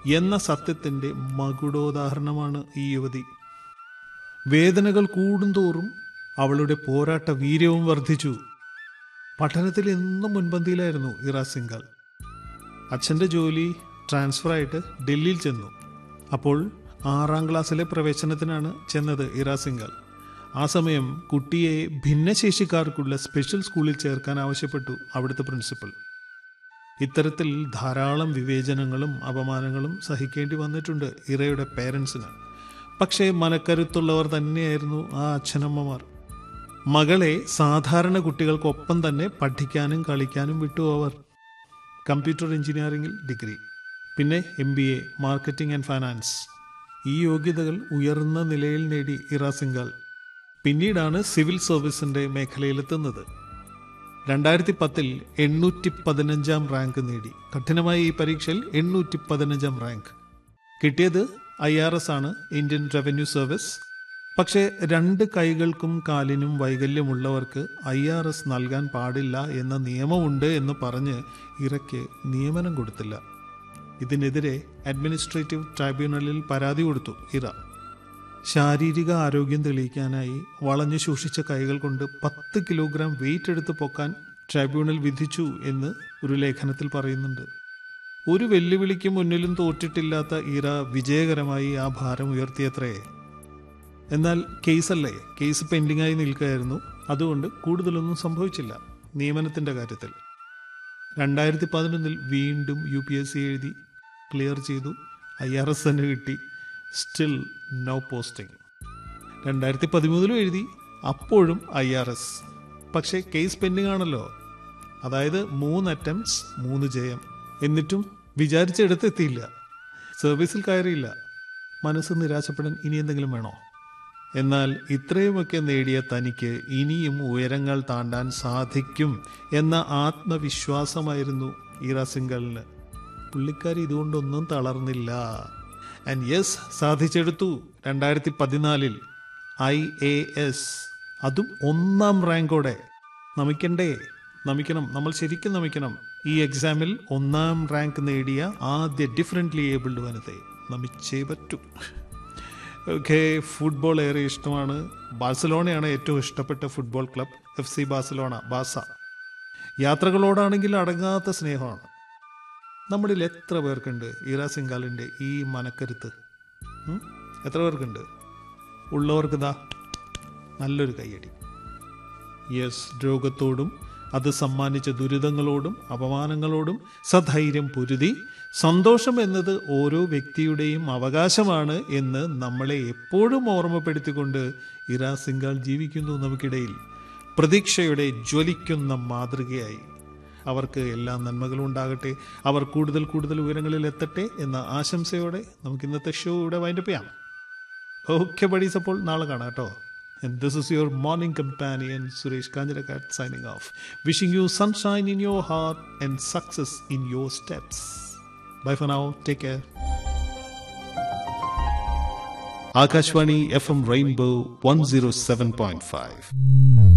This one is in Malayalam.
എന്ന സത്യത്തിന്റെ മകുടോദാഹരണമാണ് ഈ യുവതി വേദനകൾ കൂടുന്തോറും അവളുടെ പോരാട്ട വീര്യവും വർദ്ധിച്ചു പഠനത്തിൽ എന്നും മുൻപന്തിയിലായിരുന്നു ഇറ സിംഗാൾ അച്ഛൻ്റെ ജോലി ട്രാൻസ്ഫർ ആയിട്ട് ഡൽഹിയിൽ ചെന്നു അപ്പോൾ ആറാം ക്ലാസ്സിലെ പ്രവേശനത്തിനാണ് ചെന്നത് ഇറ സിംഗാൾ ആ സമയം കുട്ടിയെ ഭിന്നശേഷിക്കാർക്കുള്ള സ്പെഷ്യൽ സ്കൂളിൽ ചേർക്കാൻ ആവശ്യപ്പെട്ടു അവിടുത്തെ പ്രിൻസിപ്പൽ ഇത്തരത്തിൽ ധാരാളം വിവേചനങ്ങളും അപമാനങ്ങളും സഹിക്കേണ്ടി വന്നിട്ടുണ്ട് ഇറയുടെ പേരൻസിന് പക്ഷേ മനക്കരുത്തുള്ളവർ തന്നെയായിരുന്നു ആ അച്ഛനമ്മമാർ മകളെ സാധാരണ കുട്ടികൾക്കൊപ്പം തന്നെ പഠിക്കാനും കളിക്കാനും വിട്ടു അവർ കമ്പ്യൂട്ടർ എഞ്ചിനീയറിംഗിൽ ഡിഗ്രി പിന്നെ M B A marketing and finance ഈ യോഗ്യതകൾ ഉയർന്ന നിലയിൽ നേടി ഇറ സിംഗാൾ പിന്നീടാണ് സിവിൽ സർവീസിന്റെ മേഖലയിലെത്തുന്നത് രണ്ടായിരത്തി പത്തിൽ എണ്ണൂറ്റി പതിനഞ്ചാം റാങ്ക് നേടി കഠിനമായ ഈ പരീക്ഷയിൽ എണ്ണൂറ്റി പതിനഞ്ചാം റാങ്ക് കിട്ടിയത് ഐ ആർ എസ് ആണ് ഇന്ത്യൻ റവന്യൂ സർവീസ് പക്ഷേ രണ്ട് കൈകൾക്കും കാലിനും വൈകല്യമുള്ളവർക്ക് ഐ ആർ എസ് നൽകാൻ പാടില്ല എന്ന നിയമമുണ്ട് എന്ന് പറഞ്ഞ് ഇറയ്ക്ക് നിയമനം കൊടുത്തില്ല ഇതിനെതിരെ അഡ്മിനിസ്ട്രേറ്റീവ് ട്രൈബ്യൂണലിൽ പരാതി കൊടുത്തു ഇറ ശാരീരിക ആരോഗ്യം തെളിയിക്കാനായി വളഞ്ഞു സൂക്ഷിച്ച കൈകൾ കൊണ്ട് പത്ത് കിലോഗ്രാം വെയിറ്റ് എടുത്ത് പൊക്കാൻ ട്രൈബ്യൂണൽ വിധിച്ചു എന്ന് ഒരു ലേഖനത്തിൽ പറയുന്നുണ്ട് ഒരു വെല്ലുവിളിക്ക് മുന്നിലും തോറ്റിട്ടില്ലാത്ത ഇറ വിജയകരമായി ആ ഭാരം ഉയർത്തിയത്രേ എന്നാൽ കേസല്ലേ കേസ് പെൻഡിംഗ് ആയി നിൽക്കുകയായിരുന്നു അതുകൊണ്ട് കൂടുതലൊന്നും സംഭവിച്ചില്ല നിയമനത്തിന്റെ കാര്യത്തിൽ രണ്ടായിരത്തി പതിനൊന്നിൽ വീണ്ടും യു പി എസ് സി എഴുതി ക്ലിയർ ചെയ്തു ഐ ആർ എസ് തന്നെ കിട്ടി സ്റ്റിൽ നോ പോസ്റ്റിംഗ് രണ്ടായിരത്തി പതിമൂന്നിലും എഴുതി അപ്പോഴും ഐ ആർ എസ് പക്ഷേ കേസ് പെൻഡിംഗ് ആണല്ലോ അതായത് മൂന്ന് അറ്റംപ്റ്റ്സ് മൂന്ന് ജയം എന്നിട്ടും വിചാരിച്ചെടുത്തെത്തിയില്ല സർവീസിൽ കയറിയില്ല മനസ്സ് നിരാശപ്പെടാൻ ഇനി എന്തെങ്കിലും വേണോ എന്നാൽ ഇത്രയുമൊക്കെ നേടിയ തനിക്ക് ഇനിയും ഉയരങ്ങൾ താണ്ടാൻ സാധിക്കും എന്ന ആത്മവിശ്വാസമായിരുന്നു ഈറ സിംഗളിന് പുള്ളിക്കാരി ഇതുകൊണ്ടൊന്നും തളർന്നില്ല ആൻഡ് യെസ് സാധിച്ചെടുത്തു രണ്ടായിരത്തി പതിനാലിൽ ഐ എ എസ് അതും ഒന്നാം റാങ്കോടെ നമിക്കണ്ടേ നമിക്കണം നമ്മൾ ശരിക്കും നമിക്കണം ഈ എക്സാമിൽ ഒന്നാം റാങ്ക് നേടിയ ആദ്യ ഡിഫറെൻ്റ്ലി ഏബിൾഡ് വനിതയെ നമിച്ചേ പറ്റൂ ഓക്കെ ഫുട്ബോൾ ഏറെ ഇഷ്ടമാണ് ബാഴ്സലോണയാണ് ഏറ്റവും ഇഷ്ടപ്പെട്ട football club F C Barcelona ബാസ യാത്രകളോടാണെങ്കിൽ അടങ്ങാത്ത സ്നേഹമാണ് നമ്മളിൽ എത്ര പേർക്കുണ്ട് ഈറ സിംഗാലിൻ്റെ ഈ മനക്കരുത്ത് ഉം? എത്ര പേർക്കുണ്ട് ഉള്ളവർക്ക് ദാ നല്ലൊരു കയ്യടി യെസ് രോഗത്തോടും അത് സമ്മാനിച്ച ദുരിതങ്ങളോടും അപമാനങ്ങളോടും സധൈര്യം പൊരുതി സന്തോഷം എന്നത് ഓരോ വ്യക്തിയുടെയും അവകാശമാണ് എന്ന് നമ്മളെ എപ്പോഴും ഓർമ്മപ്പെടുത്തിക്കൊണ്ട് ഇറ സിംഗാൾ ജീവിക്കുന്നു നമുക്കിടയിൽ പ്രതീക്ഷയുടെ ജ്വലിക്കുന്ന മാതൃകയായി അവർക്ക് എല്ലാ നന്മകളും ഉണ്ടാകട്ടെ അവർ കൂടുതൽ കൂടുതൽ ഉയരങ്ങളിൽ എത്തട്ടെ എന്ന ആശംസയോടെ നമുക്ക് ഇന്നത്തെ ഷോ ഇവിടെ വൈൻഡപ്പ് ചെയ്യാം ഓക്കെ ബഡീസ് അപ്പോൾ നാളെ കാണാം കേട്ടോ And this is your morning companion, Suresh Kanjarakat, signing off. Wishing you sunshine in your heart and success in your steps. Bye for now. Take care. Akashwani FM Rainbow 107.5.